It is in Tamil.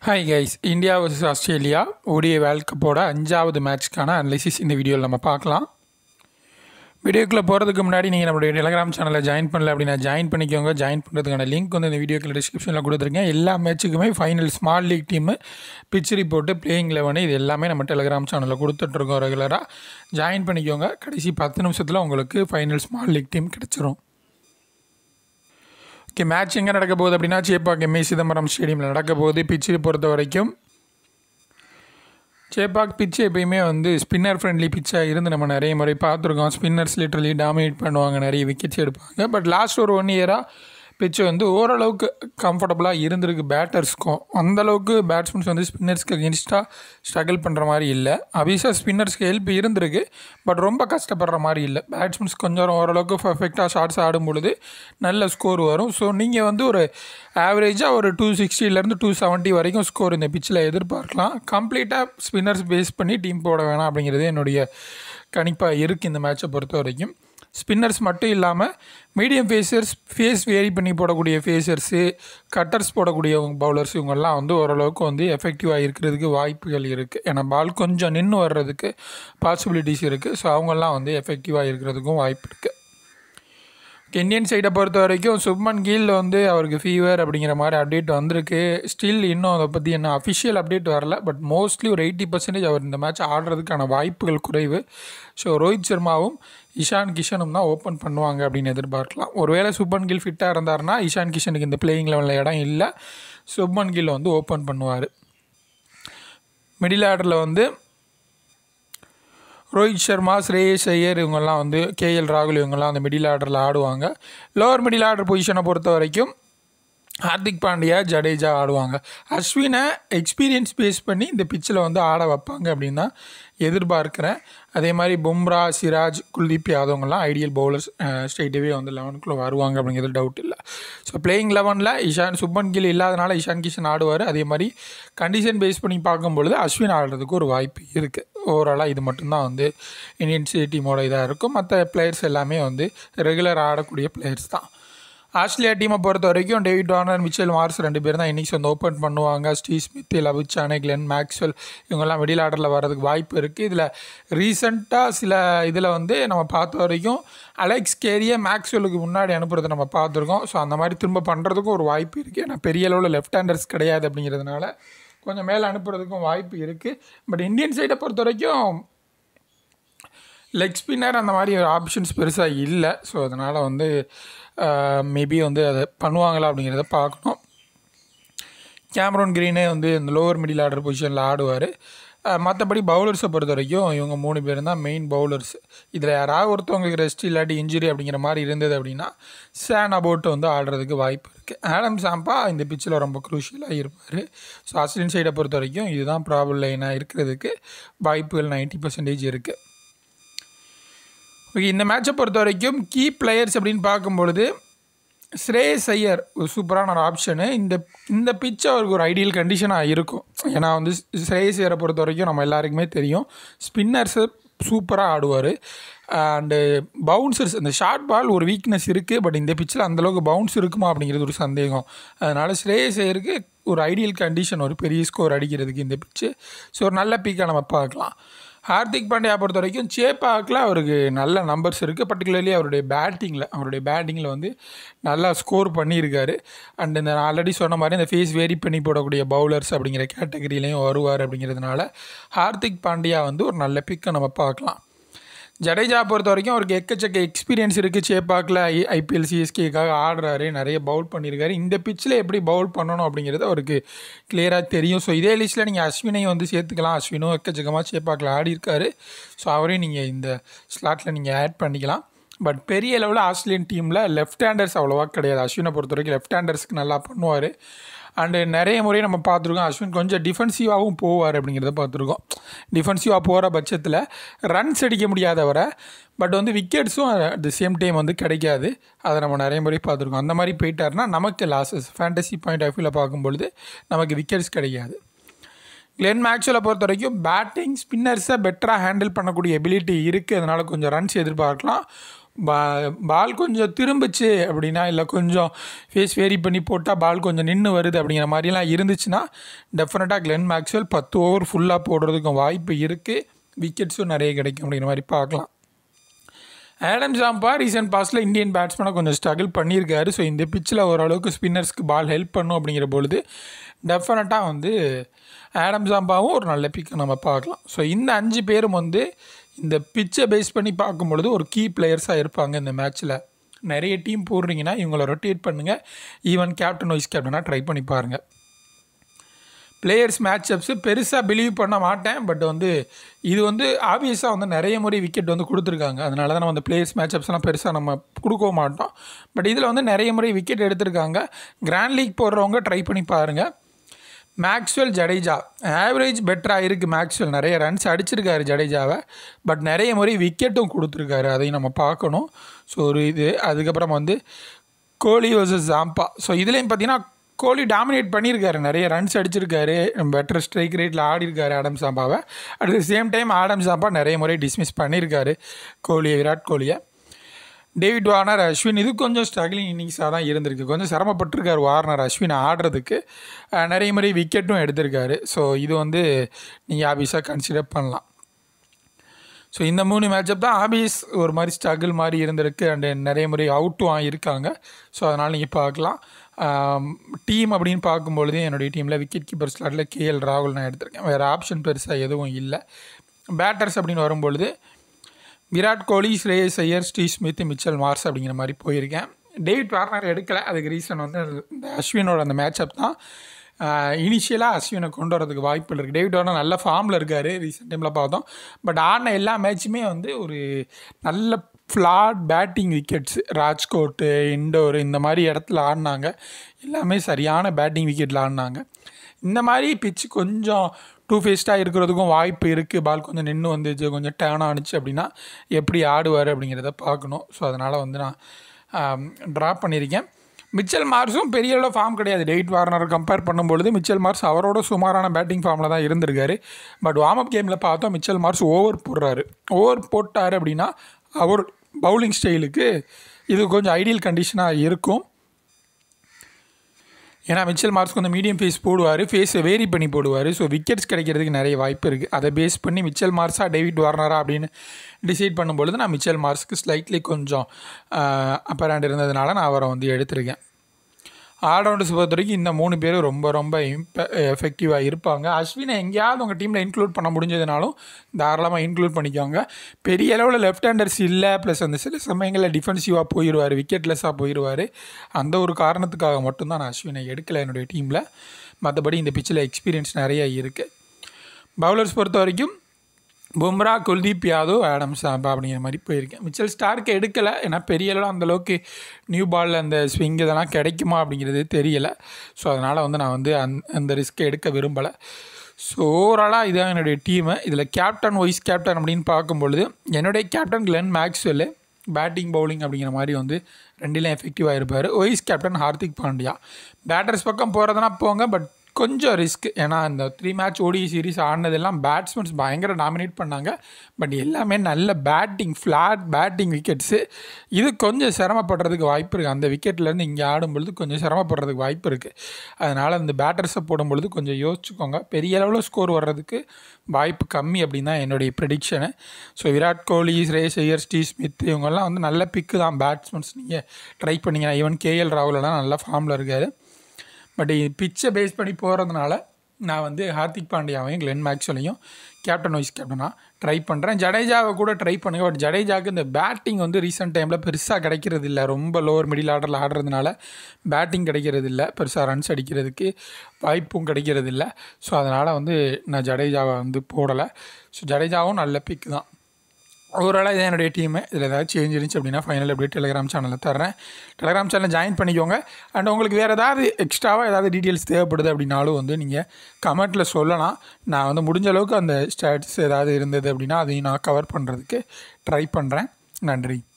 hi guys India vs Australia ஓடிய வேர்ல்ட் கப்போட அஞ்சாவது மேட்ச்க்கான அனலிசிஸ் இந்த வீடியோவில் நம்ம பார்க்கலாம் வீடியோக்குள்ளே போகிறதுக்கு முன்னாடி நீங்கள் நம்மளுடைய டெலிகிராம் சேனலில் ஜாயின் பண்ணல அப்படின்னா ஜாயின் பண்ணிக்கோங்க ஜாயின் பண்ணுறதுக்கான லிங்க் வந்து இந்த வீடியோக்குள்ள டிஸ்கிரிப்ஷனில் கொடுத்துருக்கேன் எல்லா மேட்ச்சுக்குமே final small league team pitch report playing eleven இது எல்லாமே நம்ம டெலிகிராம் சேனலில் கொடுத்துட்ருக்கோம் ரெகுலராக ஜாயின் பண்ணிக்கோங்க கடைசி பத்து நிமிஷத்தில் உங்களுக்கு ஃபைனல் ஸ்மால் லீக் டீம் கிடச்சிரும் ஓகே மேட்ச் எங்கே நடக்க போகுது அப்படின்னா சேப்பாக் எம்ஏ சிதம்பரம் ஸ்டேடியமில் நடக்க போகுது பிச்சு பொறுத்த வரைக்கும் சேப்பாக் பிச்சு எப்பயுமே வந்து ஸ்பின்னர் ஃப்ரெண்ட்லி பிச்சாக இருந்து நம்ம நிறைய முறை பார்த்துருக்கோம் ஸ்பின்னர்ஸ் லிட்டரலி டாமினேட் பண்ணுவாங்க நிறைய விக்கெட்ஸ் எடுப்பாங்க பட் லாஸ்ட் ஒரு ஒன் இயராக பிச்சு வந்து ஓரளவுக்கு கம்ஃபர்டபுளாக இருந்திருக்கு பேட்டர்ஸ்க்கும் அந்தளவுக்கு பேட்ஸ்மேன்ஸ் வந்து ஸ்பின்னர்ஸ்க்கு அகென்ஸ்டாக ஸ்ட்ரகிள் பண்ணுற மாதிரி இல்லை அபிஷா ஸ்பின்னர்ஸ்க்கு ஹெல்ப் இருந்திருக்கு பட் ரொம்ப கஷ்டப்படுற மாதிரி இல்லை பேட்ஸ்மேன்ஸ் கொஞ்சம் ஓரளவுக்கு பர்ஃபெக்டாக ஷார்ட்ஸ் ஆடும் பொழுது நல்ல ஸ்கோர் வரும் ஸோ நீங்கள் வந்து ஒரு ஆவரேஜாக ஒரு டூ சிக்ஸ்டிலேருந்து டூ செவன்ட்டி வரைக்கும் ஸ்கோர் இந்த பிச்சில் எதிர்பார்க்கலாம் கம்ப்ளீட்டாக ஸ்பின்னர்ஸ் பேஸ் பண்ணி டீம் போட வேணாம் அப்படிங்கிறது என்னுடைய கணிப்பாக இருக்குது இந்த மேட்சை பொறுத்த வரைக்கும் ஸ்பின்னர்ஸ் மட்டும் இல்லாமல் மீடியம் ஃபேஸர்ஸ் ஃபேஸ் வேரி பண்ணி போடக்கூடிய ஃபேஸர்ஸு கட்டர்ஸ் போடக்கூடிய பவுலர்ஸ் இவங்கெல்லாம் வந்து ஓரளவுக்கு வந்து எஃபெக்டிவாக இருக்கிறதுக்கு வாய்ப்புகள் இருக்குது ஏன்னா பால் கொஞ்சம் நின்று வர்றதுக்கு பாசிபிலிட்டிஸ் இருக்குது ஸோ அவங்கெல்லாம் வந்து எஃபெக்டிவாக இருக்கிறதுக்கும் வாய்ப்பு இருக்குது இந்தியன் சைடை பொறுத்த வரைக்கும் சுப்மன் கீல் வந்து அவருக்கு ஃபீவர் அப்படிங்கிற மாதிரி அப்டேட் வந்திருக்கு ஸ்டில் இன்னும் அதை பற்றி என்ன அஃபிஷியல் அப்டேட் வரல பட் மோஸ்ட்லி ஒரு எயிட்டி பர்சன்டேஜ் அவர் இந்த மேட்ச் ஆடுறதுக்கான வாய்ப்புகள் குறைவு ஸோ ரோஹித் சர்மாவும் இஷான் கிஷனும் தான் ஓப்பன் பண்ணுவாங்க அப்படின்னு எதிர்பார்க்கலாம் ஒருவேளை சுப்மன் கில் ஃபிட்டாக இருந்தாருன்னா இஷான் கிஷனுக்கு இந்த பிளேயிங் லெவலில் இடம் இல்லை சுப்மன் கில் வந்து ஓப்பன் பண்ணுவார் மிடில் ஆர்டரில் வந்து ரோஹித் சர்மா ஸ்ரேயஸ் ஐயர் இவங்கெல்லாம் வந்து கேஎல் ராகுல் இவங்கெல்லாம் அந்த மிடில் ஆர்டரில் ஆடுவாங்க லோவர் மிடில் ஆர்டர் பொசிஷனை பொறுத்த வரைக்கும் ஹார்திக் பாண்டியா ஜடேஜா ஆடுவாங்க அஸ்வினை எக்ஸ்பீரியன்ஸ் பேஸ் பண்ணி இந்த பிச்சில் வந்து ஆட வைப்பாங்க அப்படின்னு தான் எதிர்பார்க்குறேன் அதே மாதிரி பும்ரா சிராஜ் குல்தீப் யாதவங்கெல்லாம் ஐடியல் பவுலர்ஸ் ஸ்ட்ரெயிட்டவே வந்து லெவனுக்குள்ளே வருவாங்க அப்படிங்கிறது டவுட் இல்லை ஸோ பிளேயிங் லெவனில் இஷான் சுப்மன் கில் இல்லாதனால இஷான் கிஷன் ஆடுவார் அதே மாதிரி கண்டிஷன் பேஸ் பண்ணி பார்க்கும்பொழுது அஸ்வின் ஆடுறதுக்கு ஒரு வாய்ப்பு இருக்குது ஓவராலாக இது மட்டும்தான் வந்து இந்தியன் டீமோட இதாக இருக்கும் மற்ற பிளேயர்ஸ் எல்லாமே வந்து ரெகுலர் ஆடக்கூடிய பிளேயர்ஸ் தான் ஆஸ்திரேலியா டீமை பொறுத்த வரைக்கும் டேவிட் வார்னர் மிச்சல் மார்ஸ் ரெண்டு பேர் தான் இன்னிங்ஸ் வந்து ஓப்பன் பண்ணுவாங்க Steve Smith Labuschagne Glenn Maxwell இவங்கெல்லாம் மிடில் ஆர்டரில் வர்றதுக்கு வாய்ப்பு இருக்குது இதில் ரீசண்டாக சில இதில் வந்து நம்ம பார்த்த வரைக்கும் அலெக்ஸ் கேரியை மேக்ஸ்வெலுக்கு முன்னாடி அனுப்புறதை நம்ம பார்த்துருக்கோம் ஸோ அந்த மாதிரி திரும்ப பண்ணுறதுக்கும் ஒரு வாய்ப்பு இருக்குது ஏன்னா பெரிய அளவில் லெஃப்ட் ஹேண்டர்ஸ் கிடையாது அப்படிங்கிறதுனால கொஞ்சம் மேலே அனுப்புறதுக்கும் வாய்ப்பு இருக்குது பட் இந்தியன் சைடை பொறுத்த வரைக்கும் லெக் ஸ்பின்னர் அந்த மாதிரி ஆப்ஷன்ஸ் பெருசாக இல்லை ஸோ அதனால் வந்து மேபி வந்து அதை பண்ணுவாங்களா அப்படிங்கிறத பார்க்கணும் கேமரோன் கிரீனே வந்து இந்த லோவர் மிடில் ஆர்டர் பொசிஷனில் ஆடுவார் மற்றபடி பவுலர்ஸை பொறுத்த வரைக்கும் இவங்க மூணு பேர் தான் மெயின் பவுலர்ஸ் இதில் யாராவது ஒருத்தவங்களுக்கு ரெஸ்ட் இல்லாட்டி இன்ஜுரி அப்படிங்கிற மாதிரி இருந்தது அப்படின்னா சேன் அபவுட் வந்து ஆடுறதுக்கு வாய்ப்பு இருக்குது ஆடம் சாம்பா இந்த பிச்சில் ரொம்ப குரூஷியலாக இருப்பார் ஸோ ஆஸ்திரேலியன் சைடை பொறுத்த வரைக்கும் இதுதான் ப்ராப்ளம் லைனாக இருக்கிறதுக்கு வாய்ப்புகள் நைன்ட்டி பர்சன்டேஜ் இருக்குது ஓகே இந்த மேட்சை பொறுத்த வரைக்கும் கீ பிளேயர்ஸ் அப்படின்னு பார்க்கும்பொழுது ஸ்ரேயஸ் ஐயர் ஒரு சூப்பரான ஒரு ஆப்ஷனு இந்த இந்த பிச் அவருக்கு ஒரு ஐடியல் கண்டிஷனாக இருக்கும் ஏன்னா வந்து ஸ்ரேயஸ் ஐயரை பொறுத்த வரைக்கும் நம்ம எல்லாருக்குமே தெரியும் ஸ்பின்னர்ஸு சூப்பராக ஆடுவார் அண்டு பவுன்சர்ஸ் இந்த ஷார்ட் பால் ஒரு வீக்னஸ் இருக்குது பட் இந்த பிச்சில் அந்தளவுக்கு பவுன்ஸ் இருக்குமா அப்படிங்கிறது ஒரு சந்தேகம் அதனால் ஸ்ரேயஸ் ஐயருக்கு ஒரு ஐடியல் கண்டிஷன் ஒரு பெரிய ஸ்கோர் அடிக்கிறதுக்கு இந்த பிச்சு ஸோ ஒரு நல்ல பீக்காக நம்ம பார்க்கலாம் ஹார்திக் பாண்டியா பொறுத்த வரைக்கும் சேப்பாக்கில் அவருக்கு நல்ல நம்பர்ஸ் இருக்குது பர்டிகுலர்லி அவருடைய பேட்டிங்கில் அவருடைய பேட்டிங்கில் வந்து நல்லா ஸ்கோர் பண்ணியிருக்காரு அண்ட் இந்த ஆல்ரெடி சொன்ன மாதிரி இந்த ஃபேஸ் வேரி பண்ணி போடக்கூடிய பவுலர்ஸ் அப்படிங்கிற கேட்டகரியிலையும் வருவார் அப்படிங்கிறதுனால ஹார்திக் பாண்டியா வந்து ஒரு நல்ல பிக்கை நம்ம பார்க்கலாம் ஜடேஜா பொறுத்த வரைக்கும் அவருக்கு எக்கச்சக்க எக்ஸ்பீரியன்ஸ் இருக்குது சேப்பாக்கில் ஐ ஐபிஎல் சிஎஸ்கேக்காக ஆடுறாரு நிறைய பவுல் பண்ணியிருக்காரு இந்த பிச்சில் எப்படி பவுல் பண்ணணும் அப்படிங்கிறது அவருக்கு கிளியராக தெரியும் ஸோ இதே லிஸ்ட்டில் நீங்கள் அஸ்வினையும் வந்து சேர்த்துக்கலாம் அஸ்வினும் எக்கச்சக்கமாக சேப்பாக்கில் ஆடிருக்காரு ஸோ அவரையும் நீங்கள் இந்த ஸ்லாட்டில் நீங்கள் ஆட் பண்ணிக்கலாம் பட் பெரிய லெவலில் ஆஸ்திரேலியன் டீமில் லெஃப்ட் ஹேண்டர்ஸ் அவ்வளோவா கிடையாது அஸ்வினை பொறுத்த வரைக்கும் லெஃப்ட் ஹேண்டர்ஸ்க்கு நல்லா பண்ணுவார் அண்டு நிறைய முறை நம்ம பார்த்துருக்கோம் அஸ்வின் கொஞ்சம் டிஃபென்சிவாகவும் போவார் அப்படிங்கிறத பார்த்துருக்கோம் டிஃபென்சிவாக போகிற பட்சத்தில் ரன்ஸ் அடிக்க முடியாதவரை பட் வந்து விக்கெட்ஸும் அட் த சேம் டைம் வந்து கிடைக்காது அதை நம்ம நிறைய முறை பார்த்துருக்கோம் அந்த மாதிரி போயிட்டாருன்னா நமக்கு லாஸஸ் ஃபேண்டசி பாயிண்ட் ஆஃப் வியூவில் பார்க்கும்பொழுது நமக்கு விக்கெட்ஸ் கிடைக்காது கிளென் மேக்ஸ்வலை பொறுத்த வரைக்கும் பேட்டிங் ஸ்பின்னர்ஸை பெட்டராக ஹேண்டில் பண்ணக்கூடிய எபிலிட்டி இருக்குது அதனால் கொஞ்சம் ரன்ஸ் எதிர்பார்க்கலாம் பா பால் கொஞ்சம் திரும்பிச்சு அப்படின்னா இல்லை கொஞ்சம் ஃபேஸ் வேரி பண்ணி போட்டால் பால் கொஞ்சம் நின்று வருது அப்படிங்கிற மாதிரிலாம் இருந்துச்சுன்னா டெஃபினட்டாக கிளென் மேக்ஸ்வெல் பத்து ஓவர் ஃபுல்லாக போடுறதுக்கும் வாய்ப்பு இருக்குது விக்கெட்ஸும் நிறைய கிடைக்கும் அப்படிங்கிற மாதிரி பார்க்கலாம் ஆடம் ஜாம்பா ரீசெண்ட் பாஸில் இந்தியன் பேட்ஸ்மேனை கொஞ்சம் ஸ்ட்ரகிள் பண்ணியிருக்காரு ஸோ இந்த பிச்சில் ஓரளவுக்கு ஸ்பின்னர்ஸ்க்கு பால் ஹெல்ப் பண்ணும் அப்படிங்கிற பொழுது டெஃபினட்டாக வந்து ஆடம் ஜாம்பாவும் ஒரு நல்ல பிக்கை நம்ம பார்க்கலாம் ஸோ இந்த அஞ்சு பேரும் வந்து இந்த பிச்சை பேஸ் பண்ணி பார்க்கும் பொழுது ஒரு கீ பிளேயர்ஸாக இருப்பாங்க இந்த மேட்ச்சில் நிறைய டீம் போடுறீங்கன்னா இவங்களை ரொட்டேட் பண்ணுங்கள் ஈவன் கேப்டன் வைஸ் கேப்டனாக ட்ரை பண்ணி பாருங்கள் பிளேயர்ஸ் மேட்சப்ஸு பெருசாக பிலீவ் பண்ண மாட்டேன் பட் வந்து இது வந்து ஆப்வியஸாக வந்து நிறைய முறை விக்கெட் வந்து கொடுத்துருக்காங்க அதனால தான் நம்ம அந்த பிளேயர்ஸ் மேட்சப்ஸ்லாம் பெருசாக நம்ம கொடுக்கவும் மாட்டோம் பட் இதில் வந்து நிறைய முறை விக்கெட் எடுத்திருக்காங்க கிராண்ட் லீக் போடுறவங்க ட்ரை பண்ணி பாருங்கள் மேக்ஸ்வெல் ஜடேஜா ஆவரேஜ் பெட்டராக இருக்குது மேக்ஸ்வெல் நிறைய ரன்ஸ் அடிச்சிருக்காரு ஜடேஜாவை பட் நிறைய முறை விக்கெட்டும் கொடுத்துருக்காரு அதையும் நம்ம பார்க்கணும் ஸோ ஒரு இது அதுக்கப்புறம் வந்து கோலி வர்சஸ் ஜாம்பா ஸோ இதுலேயும் பார்த்தீங்கன்னா கோலி டாமினேட் பண்ணியிருக்காரு நிறைய ரன்ஸ் அடிச்சிருக்காரு பெட்டர் ஸ்ட்ரைக் ரேட்டில் ஆடிருக்காரு ஆடம் சாம்பாவை at the same time Adam Zampa நிறைய முறை டிஸ்மிஸ் பண்ணியிருக்காரு கோலியை விராட் கோலியை டேவிட் வார்னர் அஸ்வின் இது கொஞ்சம் ஸ்ட்ரகிளிங் இன்னிங்ஸாக தான் இருந்திருக்கு கொஞ்சம் சிரமப்பட்டிருக்காரு வார்னர் அஸ்வின் ஆடுறதுக்கு அஹ் நிறைய முறை விக்கெட்டும் எடுத்திருக்காரு ஸோ இது வந்து நீங்கள் ஆபீஸாக கன்சிடர் பண்ணலாம் ஸோ இந்த மூணு மேட்சப் தான் ஆபீஸ் ஒரு மாதிரி ஸ்ட்ரகிள் மாதிரி இருந்திருக்கு அண்டு நிறைய முறை அவுட்டும் ஆகியிருக்காங்க ஸோ அதனால் நீங்கள் பார்க்கலாம் டீம் அப்படின்னு பார்க்கும்பொழுது என்னுடைய டீமில் விக்கெட் கீப்பர் ஸ்லாட்டில் கேஎல் ராகுல் நான் எடுத்திருக்கேன் வேறு ஆப்ஷன் பெருசாக எதுவும் இல்லை பேட்டர்ஸ் அப்படின்னு வரும்பொழுது Virat Kohli Shreyas Iyer Steve Smith Mitchell Marsh அப்படிங்கிற மாதிரி போயிருக்கேன் டேவிட் வார்னர் எடுக்கலை அதுக்கு ரீசன் வந்து இந்த அஸ்வினோட அந்த மேட்சப் தான் இனிஷியலாக அஸ்வினை கொண்டு வரதுக்கு வாய்ப்புகள் இருக்குது டேவிட் வார்னர் நல்ல ஃபார்மில் இருக்கார் ரீசெண்ட் டைமில் பார்த்தோம் பட் ஆடின எல்லா மேட்சுமே வந்து ஒரு நல்ல flat batting wickets Rajkot Indore இந்த மாதிரி இடத்துல ஆடினாங்க எல்லாமே சரியான பேட்டிங் விக்கெட்டில் ஆடினாங்க இந்த மாதிரி பிச் கொஞ்சம் டூ ஃபேஸ்டாக இருக்கிறதுக்கும் வாய்ப்பு இருக்குது பால் கொஞ்சம் நின்று வந்துச்சு கொஞ்சம் டேர்ன் ஆனிச்சு அப்படின்னா எப்படி ஆடுவார் அப்படிங்கிறத பார்க்கணும் ஸோ அதனால் வந்து நான் ட்ரா பண்ணியிருக்கேன் மிச்சல் மார்ஸும் பெரிய அளவு ஃபார்ம் கிடையாது டெய்ட் வார்னர் கம்பேர் பண்ணும்பொழுது மிச்சல் மார்ஸ் அவரோட சுமாரான பேட்டிங் ஃபார்மில் தான் இருந்திருக்காரு பட் வார்ம் அப் கேமில் பார்த்தோம் மிச்சல் மார்ஸ் ஓவர் போடுறாரு ஓவர் போட்டார் அப்படின்னா அவர் பவுலிங் ஸ்டைலுக்கு இது கொஞ்சம் ஐடியல் கண்டிஷனாக இருக்கும் ஏன்னா மிச்சல் மார்க்ஸ் கொஞ்சம் மீடியம் ஃபேஸ் போடுவார் ஃபேஸை வேரி பண்ணி போடுவார் ஸோ விக்கெட்ஸ் கிடைக்கிறதுக்கு நிறைய வாய்ப்பு இருக்குது அதை பேஸ் பண்ணி மிச்சல் மார்ஸா டேவிட் வார்னரா அப்படின்னு டிசைட் பண்ணும்பொழுது நான் மிச்சல் மார்க்ஸ்க்கு ஸ்லைட்லி கொஞ்சம் அப்பராண்ட் இருந்ததுனால நான் அவரை வந்து எடுத்திருக்கேன் ஆல்ரவுண்டர்ஸ் பொறுத்த வரைக்கும் இந்த மூணு பேரும் ரொம்ப ரொம்ப இம்ப எஃபெக்டிவாக இருப்பாங்க அஸ்வினை எங்கேயாவது உங்கள் டீமில் இன்க்ளூட் பண்ண முடிஞ்சதுனாலும் தாராளமாக இன்க்ளூட் பண்ணிக்கோங்க பெரிய அளவில் லெஃப்ட் ஹேண்டர்ஸ் இல்லை ப்ளஸ் அந்த சில சமயங்களில் டிஃபென்சிவாக போயிடுவார் விக்கெட்லெஸ்ஸாக போயிடுவார் அந்த ஒரு காரணத்துக்காக மட்டும்தான் நான் அஸ்வினை எடுக்கலை என்னுடைய டீமில் மற்றபடி இந்த பிச்சில் எக்ஸ்பீரியன்ஸ் நிறைய இருக்குது பவுலர்ஸ் பொறுத்த வரைக்கும் பும்ரா குல்தீப் யாதவ் ஆடம் சாம்பா அப்படிங்கிற மாதிரி போயிருக்கேன் மிச்சல் ஸ்டார்க்கு எடுக்கலை ஏன்னா பெரிய அளவில் அந்தளவுக்கு நியூ பாலில் அந்த ஸ்விங் இதெல்லாம் கிடைக்குமா அப்படிங்கிறது தெரியலை ஸோ அதனால் வந்து நான் வந்து அந் அந்த ரிஸ்க்கை எடுக்க விரும்பலை ஸோ ஓவராலாக இதான் என்னுடைய டீமு இதில் கேப்டன் வைஸ் கேப்டன் அப்படின்னு பார்க்கும்பொழுது என்னுடைய captain Glenn Maxwell batting bowling அப்படிங்கிற மாதிரி வந்து ரெண்டிலும் எஃபெக்டிவாக இருப்பார் vice captain Hardik Pandya batters பக்கம் போகிறதுனா போங்க பட் கொஞ்சம் ரிஸ்க் ஏன்னா இந்த த்ரீ மேட்ச் ஓடி சீரிஸ் ஆடினதெல்லாம் பேட்ஸ்மேன்ஸ் பயங்கர டாமினேட் பண்ணாங்க பட் எல்லாமே நல்ல பேட்டிங் ஃப்ளாட் பேட்டிங் விக்கெட்ஸு இது கொஞ்சம் சிரமப்படுறதுக்கு வாய்ப்பு இருக்குது அந்த விக்கெட்லேருந்து இங்கே ஆடும்பொழுது கொஞ்சம் சிரமப்படுறதுக்கு வாய்ப்பு இருக்குது அதனால் இந்த பேட்டர்ஸை போடும்பொழுது கொஞ்சம் யோசிச்சுக்கோங்க பெரிய அளவில் ஸ்கோர் வர்றதுக்கு வாய்ப்பு கம்மி அப்படின்னு தான் என்னுடைய prediction so Virat Kohli Shreyas Iyer Steve Smith இவங்கெல்லாம் வந்து நல்ல பிக்கு தான் பேட்ஸ்மேன்ஸ் நீங்கள் ட்ரை பண்ணிங்கன்னா ஈவன் கேஎல் ராகுலெல்லாம் நல்ல ஃபார்மில் இருக்கார் பட் பிச்சை பேஸ் பண்ணி போகிறதுனால நான் வந்து ஹார்திக் பாண்டியாவையும் கிளென் மேக்ஸ்வலையும் கேப்டன் வைஸ் கேப்டனாக ட்ரை பண்ணுறேன் ஜடேஜாவை கூட ட்ரை பண்ணுங்கள் பட் ஜடேஜாவுக்கு இந்த பேட்டிங் வந்து ரீசெண்ட் டைமில் பெருசாக கிடைக்கிறது இல்லை ரொம்ப லோவர் மிடில் ஆர்டரில் ஆடுறதுனால பேட்டிங் கிடைக்கிறது இல்லை பெருசாக ரன்ஸ் அடிக்கிறதுக்கு வாய்ப்பும் கிடைக்கிறது இல்லை ஸோ அதனால் வந்து நான் ஜடேஜாவை வந்து போடலை ஸோ ஜடேஜாவும் நல்ல பிக் தான் ஓவராலாக இது என்னுடைய டீமு இதில் ஏதாவது சேஞ்ச் இருந்துச்சு அப்படின்னா ஃபைனல் அப்படியே டெலிகிராம் சேனலில் தர்றேன் டெலிகிராம் சேனல் ஜாயின் பண்ணிக்கோங்க அண்ட் உங்களுக்கு வேறு ஏதாவது எக்ஸ்ட்ராவாக ஏதாவது டீட்டெயில்ஸ் தேவைப்படுது அப்படின்னாலும் வந்து நீங்கள் கமெண்ட்டில் சொல்லலாம் நான் வந்து முடிஞ்ச அளவுக்கு அந்த ஸ்டாட்ஸ் ஏதாவது இருந்தது அப்படின்னா அதையும் நான் கவர் பண்ணுறதுக்கு ட்ரை பண்ணுறேன் நன்றி